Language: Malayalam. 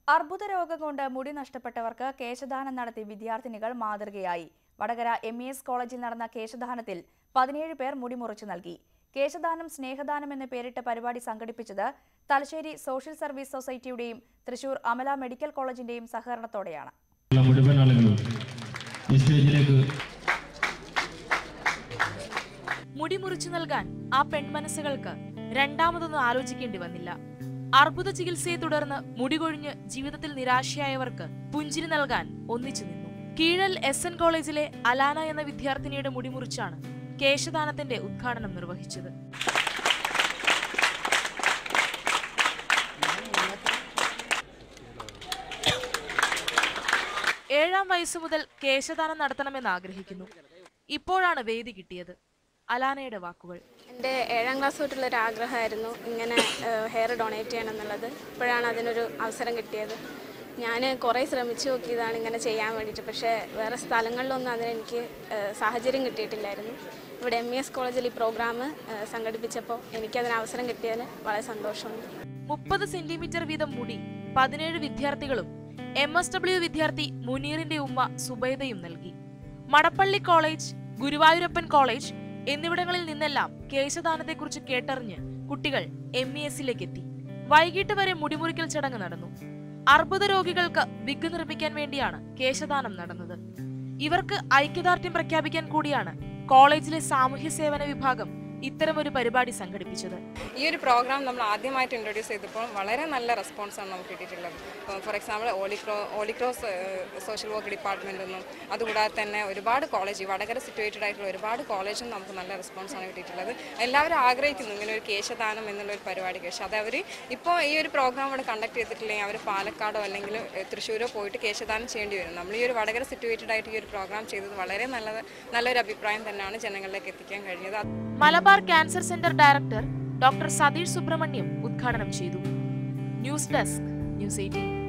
അർബുദ രോഗം കൊണ്ട് മുടി നഷ്ടപ്പെട്ടവർക്ക് കേശദാനം നടത്തി വിദ്യാർത്ഥിനികൾ മാതൃകയായി വടകര എം ഇ എസ് കോളേജിൽ നടന്ന കേശദാനത്തിൽ പതിനേഴ് പേർ മുടി മുറിച്ചു നൽകി കേശദാനം സ്നേഹദാനം എന്ന് പേരിട്ട പരിപാടി സംഘടിപ്പിച്ചത് തലശ്ശേരി സോഷ്യൽ സർവീസ് സൊസൈറ്റിയുടെയും തൃശൂർ അമല മെഡിക്കൽ കോളേജിന്റെയും സഹകരണത്തോടെയാണ് ഉള്ള മുഴുവൻ ആളുകളും ഈ സ്റ്റേജിലേക്ക് മുടി മുറിച്ചു നൽകാൻ ആ പെൺമനസ്സുകൾക്ക് രണ്ടാമതൊന്നും ആലോചിക്കേണ്ടി വന്നില്ല അർബുദ ചികിത്സയെ തുടർന്ന് മുടി കൊഴിഞ്ഞ് ജീവിതത്തിൽ നിരാശയായവർക്ക് പുഞ്ചിരി നൽകാൻ ഒന്നിച്ചു നിന്നു കീഴൽ എസ് എൻ കോളേജിലെ അലാന എന്ന വിദ്യാർത്ഥിനിയുടെ മുടി മുറിച്ചാണ് കേശദാനത്തിന്റെ ഉദ്ഘാടനം നിർവഹിച്ചത് ഏഴാം വയസ്സു മുതൽ കേശദാനം നടത്തണമെന്ന് ആഗ്രഹിക്കുന്നു ഇപ്പോഴാണ് വേദി കിട്ടിയത് അലാനയുടെ വാക്കുകൾ എൻ്റെ ഏഴാം ക്ലാസ് തൊട്ടുള്ള ഒരു ആഗ്രഹമായിരുന്നു ഇങ്ങനെ ഹെയർ ഡൊണേറ്റ് ചെയ്യണം എന്നുള്ളത് ഇപ്പോഴാണ് അതിനൊരു അവസരം കിട്ടിയത് ഞാൻ കുറേ ശ്രമിച്ചു നോക്കിയതാണ് ഇങ്ങനെ ചെയ്യാൻ വേണ്ടിയിട്ട് പക്ഷേ വേറെ സ്ഥലങ്ങളിലൊന്നും അതിനെനിക്ക് ഏഹ്, സാഹചര്യം കിട്ടിയിട്ടില്ലായിരുന്നു ഇവിടെ എം ഇ എസ് കോളേജിൽ ഈ പ്രോഗ്രാം സംഘടിപ്പിച്ചപ്പോൾ എനിക്കതിന് അവസരം കിട്ടിയതിന് വളരെ സന്തോഷമുണ്ട് മുപ്പത് സെന്റിമീറ്റർ വീതം മുടി പതിനേഴ് വിദ്യാർത്ഥികളും എം എസ് ഡബ്ല്യു വിദ്യാർത്ഥി മുനീറിന്റെ ഉമ്മ സുബൈദയും നൽകി മടപ്പള്ളി കോളേജ് ഗുരുവായൂരപ്പൻ കോളേജ് എന്നിവിടങ്ങളിൽ നിന്നെല്ലാം കേശദാനത്തെക്കുറിച്ച് കേട്ടറിഞ്ഞ് കുട്ടികൾ എം ഇ എസിലേക്ക് എത്തി വൈകിട്ട് വരെ മുടിമുറിക്കൽ ചടങ്ങ് നടന്നു അർബുദ രോഗികൾക്ക് വിഗ് നിർമ്മിക്കാൻ വേണ്ടിയാണ് കേശദാനം നടന്നത് ഇവർക്ക് ഐക്യദാർഢ്യം പ്രഖ്യാപിക്കാൻ കൂടിയാണ് കോളേജിലെ സാമൂഹ്യ സേവന വിഭാഗം ഇത്തരമൊരു പരിപാടി സംഘടിപ്പിച്ചത് ഈ ഒരു പ്രോഗ്രാം നമ്മൾ ആദ്യമായിട്ട് ഇൻട്രൊഡ്യൂസ് ചെയ്തപ്പോൾ വളരെ നല്ല റെസ്പോൺസാണ് നമുക്ക് കിട്ടിയിട്ടുള്ളത് ഫോർ എക്സാമ്പിൾ ഓളിക്രോ ഓളിക്രോസ് സോഷ്യൽ വർക്ക് ഡിപ്പാർട്ട്മെൻറ്റിൽ നിന്നും അതുകൂടാതെ തന്നെ ഒരുപാട് കോളേജ് വടകര സിറ്റുവേറ്റഡ് ആയിട്ടുള്ള ഒരുപാട് കോളേജിൽ നിന്ന് നമുക്ക് നല്ല റെസ്പോൺസാണ് കിട്ടിയിട്ടുള്ളത് എല്ലാവരും ആഗ്രഹിക്കുന്നു ഇങ്ങനെ ഒരു കേശദാനം എന്നുള്ള ഒരു പരിപാടിക്ക് പക്ഷേ അത് അവർ ഇപ്പോൾ ഈ ഒരു പ്രോഗ്രാം ഇവിടെ കണ്ടക്ട് ചെയ്തിട്ടില്ലെങ്കിൽ അവർ പാലക്കാടോ അല്ലെങ്കിൽ ഏഹ്, തൃശ്ശൂരോ പോയിട്ട് കേശദാനം ചെയ്യേണ്ടി വരും നമ്മൾ ഈ ഒരു വടകര സിറ്റുവേറ്റഡ് ആയിട്ട് ഈ ഒരു പ്രോഗ്രാം ചെയ്തത് വളരെ നല്ലത് നല്ലൊരു അഭിപ്രായം തന്നെയാണ് ജനങ്ങളിലേക്ക് എത്തിക്കാൻ കഴിഞ്ഞത് Malabar cancer centre director doctor Satheesh Subramaniam ഉദ്ഘാടനം ചെയ്തു ന്യൂസ് ഡെസ്ക് ന്യൂസ് എയ്റ്റീൻ